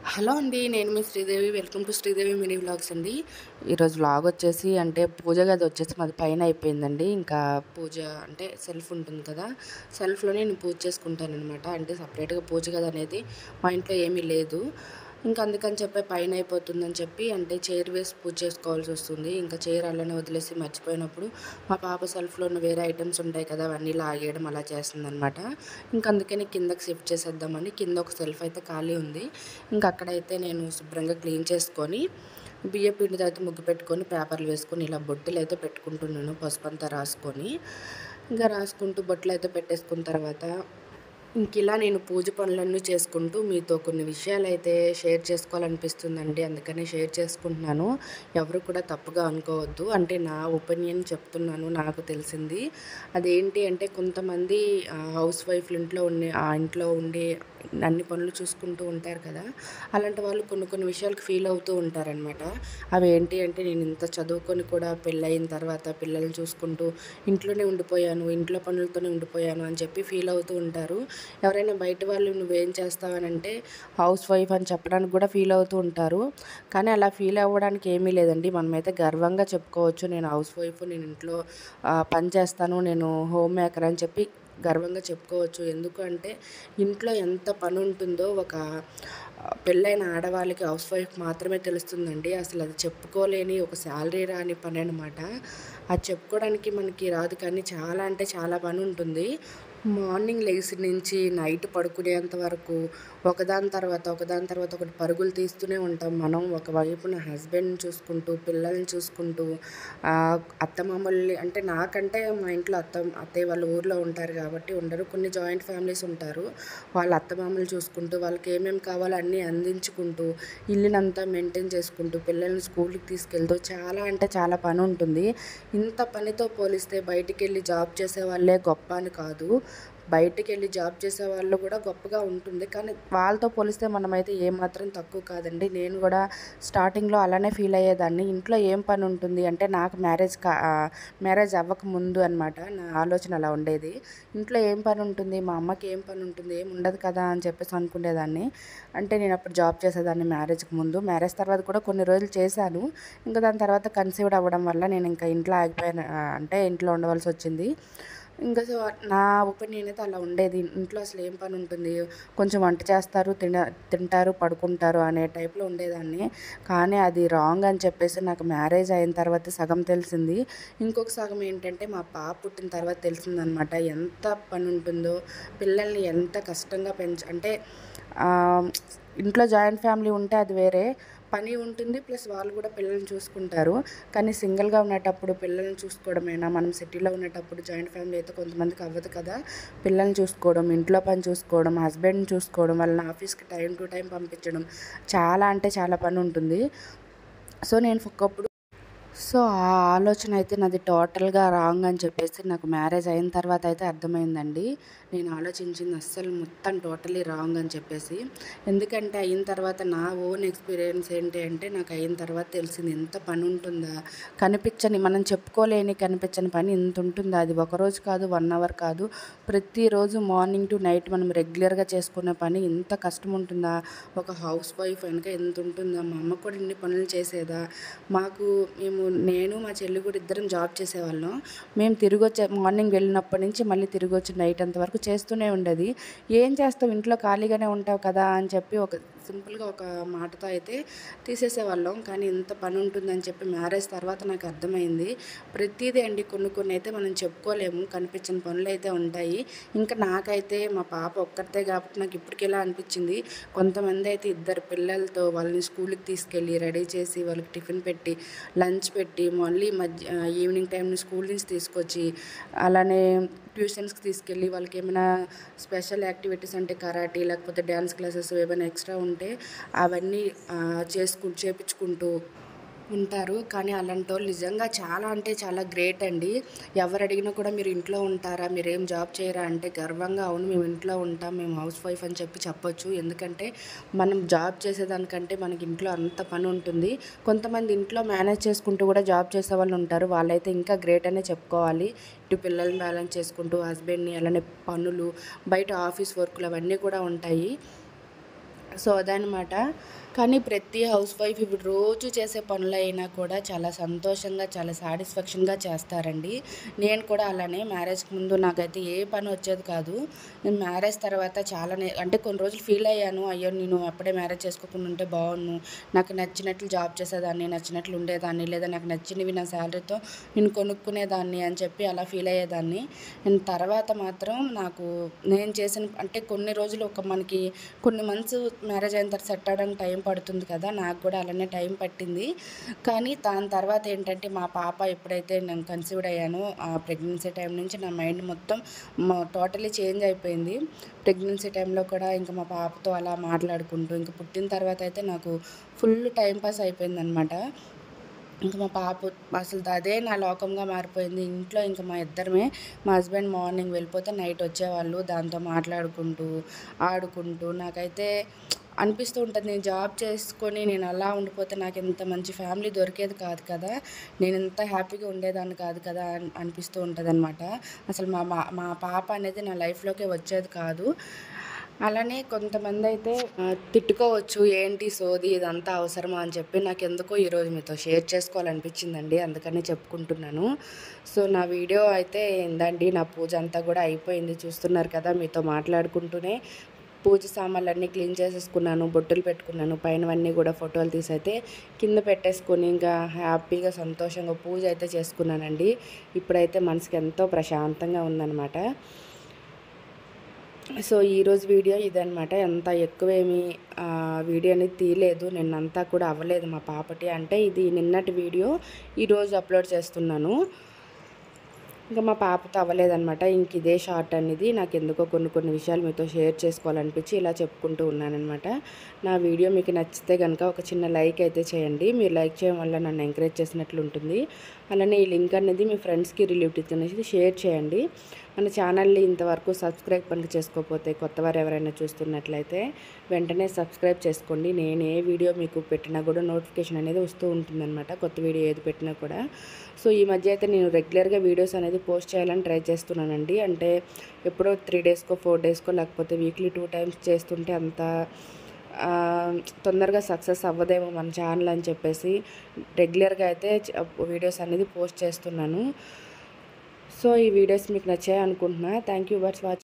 hello అండి నేను మీ Sridevi welcome to Sridevi mini vlogs అండి ఈరోజు వ్లాగ్ వచ్చేసి అంటే పూజ గది వచ్చేసి మాది పైన అయిపోయిందండి ఇంకా పూజ అంటే సెల్ఫ్ ఉంటుంది కదా సెల్ఫ్లోనే నేను పూజ చేసుకుంటాను అనమాట అంటే సపరేట్గా పూజ గది అనేది మా ఇంట్లో ఏమీ లేదు ఇంకా అందుకని చెప్పి పైన అయిపోతుందని చెప్పి అంటే చైర్ వేసి పూజ చేసుకోవాల్సి వస్తుంది ఇంకా చైర్ అలానే వదిలేసి మర్చిపోయినప్పుడు మా పాప సెల్ఫ్లో ఉన్న వేరే ఐటమ్స్ ఉంటాయి కదా అవన్నీ లాగేయడం అలా చేస్తుంది అనమాట ఇంకా అందుకని కిందకి షిఫ్ట్ చేసేద్దామని కింద ఒక సెల్ఫ్ అయితే ఖాళీ ఉంది ఇంకా అక్కడైతే నేను శుభ్రంగా క్లీన్ చేసుకొని బియ్య పిండి తర్వాత ముగ్గు పెట్టుకొని పేపర్లు వేసుకొని ఇలా బొట్టులు అయితే పెట్టుకుంటున్నాను పసుపు అంతా రాసుకొని ఇంకా రాసుకుంటూ బొట్లు అయితే పెట్టేసుకున్న తర్వాత ఇంక ఇలా నేను పూజ పనులన్నీ చేసుకుంటూ మీతో కొన్ని విషయాలు అయితే షేర్ చేసుకోవాలనిపిస్తుందండి అందుకని షేర్ చేసుకుంటున్నాను ఎవరు కూడా తప్పుగా అనుకోవద్దు అంటే నా ఒపీనియన్ చెప్తున్నాను నాకు తెలిసింది అదేంటి అంటే కొంతమంది హౌస్ వైఫ్లు ఇంట్లో ఉండే ఆ ఇంట్లో ఉండి అన్ని పనులు చూసుకుంటూ ఉంటారు కదా అలాంటి వాళ్ళు కొన్ని కొన్ని విషయాలకు ఫీల్ అవుతూ ఉంటారనమాట అవి ఏంటి అంటే నేను ఇంత చదువుకొని కూడా పెళ్ళయిన తర్వాత పిల్లల్ని చూసుకుంటూ ఇంట్లోనే ఉండిపోయాను ఇంట్లో పనులతోనే ఉండిపోయాను అని చెప్పి ఫీల్ అవుతూ ఉంటారు ఎవరైనా బయట వాళ్ళు నువ్వేం చేస్తావనంటే హౌస్ వైఫ్ అని చెప్పడానికి కూడా ఫీల్ అవుతూ ఉంటారు కానీ అలా ఫీల్ అవ్వడానికి ఏమీ లేదండి మనమైతే గర్వంగా చెప్పుకోవచ్చు నేను హౌస్ వైఫ్ నేను ఇంట్లో ఆ, పని చేస్తాను నేను హోమ్ మేకర్ అని చెప్పి గర్వంగా చెప్పుకోవచ్చు ఎందుకంటే ఇంట్లో ఎంత పని ఉంటుందో ఒక ఆ, పెళ్ళైన ఆడవాళ్ళకి హౌస్ వైఫ్ మాత్రమే తెలుస్తుందండి అసలు అది చెప్పుకోలేని ఒక శాలరీ రాని పని అనమాట అది చెప్పుకోవడానికి మనకి రాదు కానీ చాలా అంటే చాలా పని ఉంటుంది మార్నింగ్ లెగ్స్ నుంచి నైట్ పడుకునేంత వరకు ఒకదాని తర్వాత ఒకదాని తర్వాత ఒకటి పరుగులు తీస్తూనే ఉంటాం మనం ఒకవైపున హస్బెండ్ని చూసుకుంటూ పిల్లల్ని చూసుకుంటూ ఆ, అత్తమామల్ని అంటే నాకంటే మా ఇంట్లో అత్త అత్తయ్య వాళ్ళ ఊర్లో ఉంటారు కాబట్టి ఉండరు కొన్ని జాయింట్ ఫ్యామిలీస్ ఉంటారు వాళ్ళ అత్తమామలు చూసుకుంటూ వాళ్ళకి ఏమేమి కావాలో అన్నీ అందించుకుంటూ ఇల్లునంతా మెయింటైన్ చేసుకుంటూ పిల్లల్ని స్కూల్కి తీసుకెళ్తూ చాలా అంటే చాలా పని ఉంటుంది ఇంత పనితో పోలిస్తే బయటికి వెళ్ళి జాబ్ చేసే వాళ్ళే గొప్ప అని కాదు బయటికి వెళ్ళి జాబ్ చేసే వాళ్ళు కూడా గొప్పగా ఉంటుంది కానీ వాళ్ళతో పోలిస్తే మనమైతే ఏమాత్రం తక్కువ కాదండి నేను కూడా స్టార్టింగ్లో అలానే ఫీల్ అయ్యేదాన్ని ఇంట్లో ఏం పని ఉంటుంది అంటే నాకు మ్యారేజ్ కా మ్యారేజ్ అవ్వక ముందు అనమాట నా ఆలోచన అలా ఉండేది ఇంట్లో ఏం పని ఉంటుంది మా అమ్మకి ఏం పని ఉంటుంది ఏం ఉండదు కదా అని చెప్పేసి అనుకునేదాన్ని అంటే నేను అప్పుడు జాబ్ చేసేదాన్ని మ్యారేజ్కి ముందు మ్యారేజ్ తర్వాత కూడా కొన్ని రోజులు చేశాను ఇంకా దాని తర్వాత కన్సీవ్డ్ అవ్వడం వల్ల నేను ఇంకా ఇంట్లో ఆగిపోయాను ఆ, అంటే ఇంట్లో ఉండవలసి వచ్చింది ఇంకా సో నా ఒపీనియన్ అయితే అలా ఉండేది ఇంట్లో అసలు ఏం పని ఉంటుంది కొంచెం వంట చేస్తారు తిన తింటారు పడుకుంటారు అనే టైప్లో ఉండేదాన్ని కానీ అది రాంగ్ అని చెప్పేసి నాకు మ్యారేజ్ అయిన తర్వాత సగం తెలిసింది ఇంకొక సగం ఏంటంటే మా పాప పుట్టిన తర్వాత తెలిసిందనమాట ఎంత పని ఉంటుందో పిల్లల్ని ఎంత కష్టంగా పెంచ అంటే ఆ, ఇంట్లో జాయింట్ ఫ్యామిలీ ఉంటే అది వేరే పని ఉంటుంది ప్లస్ వాళ్ళు కూడా పిల్లల్ని చూసుకుంటారు కానీ సింగిల్గా ఉండేటప్పుడు పిల్లల్ని చూసుకోవడమైనా మనం సిటీలో ఉండేటప్పుడు జాయింట్ ఫ్యామిలీ అయితే కొంతమందికి అవ్వదు కదా పిల్లల్ని చూసుకోవడం ఇంట్లో పని చూసుకోవడం హస్బెండ్ని చూసుకోవడం వాళ్ళని ఆఫీస్కి టైం టు టైం పంపించడం చాలా అంటే చాలా పని ఉంటుంది సో నేను ఒకప్పుడు సో ఆ ఆలోచన అయితే నాది టోటల్గా రాంగ్ అని చెప్పేసి నాకు మ్యారేజ్ అయిన తర్వాత అయితే అర్థమైందండి నేను ఆలోచించింది అస్సలు మొత్తం టోటలీ రాంగ్ అని చెప్పేసి ఎందుకంటే అయిన తర్వాత నా ఓన్ ఎక్స్పీరియన్స్ ఏంటి అంటే నాకు అయిన తర్వాత తెలిసింది ఎంత పని ఉంటుందా కనిపించని మనం చెప్పుకోలేని కనిపించని పని ఇంత ఉంటుందా అది ఒక రోజు కాదు వన్ అవర్ కాదు ప్రతిరోజు మార్నింగ్ టు నైట్ మనం రెగ్యులర్గా చేసుకునే పని ఇంత కష్టం ఉంటుందా ఒక హౌస్ వైఫ్ వెనక ఎంత ఉంటుందా మా అమ్మ కూడా ఇన్ని పనులు చేసేదా మాకు మేము నేను మా చెల్లి కూడా ఇద్దరం జాబ్ చేసేవాళ్ళం మేము తిరిగి వచ్చే మార్నింగ్ వెళ్ళినప్పటి నుంచి మళ్ళీ తిరిగి వచ్చి నైట్ అంత వరకు చేస్తూనే ఉండేది ఏం చేస్తావు ఇంట్లో ఖాళీగానే ఉంటావు కదా అని చెప్పి ఒక సింపుల్గా ఒక మాటతో అయితే తీసేసేవాళ్ళం కానీ ఇంత పని ఉంటుందని చెప్పి మ్యారేజ్ తర్వాత నాకు అర్థమైంది ప్రతిదీ అండి కొన్ని కొన్ని అయితే మనం చెప్పుకోలేము కనిపించిన పనులు అయితే ఉంటాయి ఇంకా నాకైతే మా పాప ఒక్కరితే కాబట్టి నాకు ఇప్పటికి ఎలా అనిపించింది కొంతమంది అయితే ఇద్దరు పిల్లలతో వాళ్ళని స్కూల్కి తీసుకెళ్ళి రెడీ చేసి వాళ్ళకి టిఫిన్ పెట్టి లంచ్ పెట్టి మళ్ళీ మధ్య ఈవినింగ్ టైంని స్కూల్ నుంచి తీసుకొచ్చి అలానే ట్యూషన్స్కి తీసుకెళ్ళి వాళ్ళకి ఏమైనా స్పెషల్ యాక్టివిటీస్ అంటే కరాటీ లేకపోతే డ్యాన్స్ క్లాసెస్ ఏమైనా ఎక్స్ట్రా ఉంటే అవన్నీ ఆ, చేసుకు చేపించుకుంటూ ఉంటారు కానీ అలాంటి వాళ్ళు నిజంగా చాలా అంటే చాలా గ్రేట్ అండి ఎవరు అడిగినా కూడా మీరు ఇంట్లో ఉంటారా మీరు ఏం జాబ్ చేయరా అంటే గర్వంగా అవును మేము ఇంట్లో ఉంటాం మేము హౌస్ వైఫ్ అని చెప్పి చెప్పొచ్చు ఎందుకంటే మనం జాబ్ చేసేదానికంటే మనకి ఇంట్లో అంత పని ఉంటుంది కొంతమంది ఇంట్లో మేనేజ్ చేసుకుంటూ కూడా జాబ్ చేసే వాళ్ళు ఉంటారు వాళ్ళైతే ఇంకా గ్రేట్ అనే చెప్పుకోవాలి ఇటు పిల్లల్ని బ్యాలెన్స్ చేసుకుంటూ హస్బెండ్ని అలానే పనులు బయట ఆఫీస్ వర్కులు అవన్నీ కూడా ఉంటాయి సో అదనమాట కానీ ప్రతి హౌస్ వైఫ్ ఇప్పుడు రోజు చేసే పనులైనా కూడా చాలా సంతోషంగా చాలా సాటిస్ఫాక్షన్గా చేస్తారండి నేను కూడా అలానే మ్యారేజ్కి ముందు నాకైతే ఏ పని వచ్చేది కాదు నేను మ్యారేజ్ తర్వాత చాలా నే- అంటే కొన్ని రోజులు ఫీల్ అయ్యాను అయ్యో నేను అప్పుడే మ్యారేజ్ చేసుకోకుండా ఉంటే బాగున్ను నాకు నచ్చినట్లు జాబ్ చేసేదాన్ని నచ్చినట్లు ఉండేదాన్ని లేదా నాకు నచ్చినవి నా శాలరీతో నేను కొనుక్కునేదాన్ని అని చెప్పి అలా ఫీల్ అయ్యేదాన్ని నేను తర్వాత మాత్రం నాకు నేను చేసిన అంటే కొన్ని రోజులు ఒక మనకి కొన్ని మంత్స్ మ్యారేజ్ అయిన తర్వాత సెట్ అవ్వడానికి టైం పడుతుంది కదా నాకు కూడా అలానే టైం పట్టింది కానీ దాని తర్వాత ఏంటంటే మా పాప ఎప్పుడైతే నేను కన్సీవ్డ్ అయ్యానో ఆ ప్రెగ్నెన్సీ టైం నుంచి నా మైండ్ మొత్తం టోటలీ చేంజ్ అయిపోయింది ప్రెగ్నెన్సీ టైంలో కూడా ఇంకా మా పాపతో అలా మాట్లాడుకుంటూ ఇంకా పుట్టిన తర్వాత అయితే నాకు ఫుల్ టైం పాస్ అయిపోయింది అనమాట ఇంకా మా పాప అసలు అదే నా లోకంగా మారిపోయింది ఇంట్లో ఇంకా మా ఇద్దరమే మా హస్బెండ్ మార్నింగ్ వెళ్ళిపోతే నైట్ వచ్చేవాళ్ళు దాంతో మాట్లాడుకుంటూ ఆడుకుంటూ నాకైతే అనిపిస్తూ ఉంటుంది నేను జాబ్ చేసుకొని నేను అలా ఉండిపోతే నాకు ఇంత మంచి ఫ్యామిలీ దొరికేది కాదు కదా నేను ఇంత హ్యాపీగా ఉండేదాన్ని కాదు కదా అని అనిపిస్తూ ఉంటుంది అనమాట అసలు మా మా మా పాప అనేది నా లైఫ్లోకి వచ్చేది కాదు అలానే కొంతమంది అయితే ఆ, తిట్టుకోవచ్చు ఏంటి సోది ఇదంతా అవసరమా అని చెప్పి నాకు ఎందుకో ఈరోజు మీతో షేర్ చేసుకోవాలనిపించిందండి అందుకని చెప్పుకుంటున్నాను సో నా వీడియో అయితే ఏందండి నా పూజ అంతా కూడా అయిపోయింది చూస్తున్నారు కదా మీతో మాట్లాడుకుంటూనే పూజ సామాన్లన్నీ క్లీన్ చేసేసుకున్నాను బొట్టులు పెట్టుకున్నాను పైనవన్నీ కూడా ఫోటోలు తీసి అయితే కింద పెట్టేసుకొని ఇంకా హ్యాపీగా సంతోషంగా పూజ అయితే చేసుకున్నానండి ఇప్పుడైతే మనసుకి ఎంతో ప్రశాంతంగా ఉందన్నమాట సో ఈరోజు వీడియో ఇదనమాట ఎంత ఎక్కువేమి ఆ, వీడియో అనేది తీయలేదు నిన్నంతా కూడా అవ్వలేదు మా పాపటి అంటే ఇది నిన్నటి వీడియో ఈరోజు అప్లోడ్ చేస్తున్నాను ఇంకా మా పాపతో అవ్వలేదన్నమాట ఇంక ఇదే షార్ట్ అనేది నాకు ఎందుకో కొన్ని కొన్ని విషయాలు మీతో షేర్ చేసుకోవాలనిపించి ఇలా చెప్పుకుంటూ ఉన్నానన్నమాట నా వీడియో మీకు నచ్చితే కనుక ఒక చిన్న లైక్ అయితే చేయండి మీరు లైక్ చేయడం వల్ల నన్ను ఎంకరేజ్ చేసినట్లు ఉంటుంది అలానే ఈ లింక్ అనేది మీ ఫ్రెండ్స్కి రిలేటివ్స్ అనేది షేర్ చేయండి మన ఛానల్ని ఇంతవరకు సబ్స్క్రైబ్ కనుక చేసుకోకపోతే కొత్త వారు ఎవరైనా చూస్తున్నట్లయితే వెంటనే సబ్స్క్రైబ్ చేసుకోండి నేను ఏ వీడియో మీకు పెట్టినా కూడా నోటిఫికేషన్ అనేది వస్తూ ఉంటుందన్నమాట కొత్త వీడియో ఏది పెట్టినా కూడా సో ఈ మధ్య అయితే నేను రెగ్యులర్గా వీడియోస్ అనేది పోస్ట్ చేయాలని ట్రై చేస్తున్నానండి అంటే ఎప్పుడో త్రీ డేస్కో ఫోర్ డేస్కో లేకపోతే వీక్లీ టూ టైమ్స్ చేస్తుంటే అంత ఆ, తొందరగా సక్సెస్ అవ్వదేమో మన ఛానల్ అని చెప్పేసి రెగ్యులర్గా అయితే చ- వీడియోస్ అనేది పోస్ట్ చేస్తున్నాను సో ఈ వీడియోస్ మీకు నచ్చాయి అనుకుంటున్నా థ్యాంక్ యూ ఫర్ వాచింగ్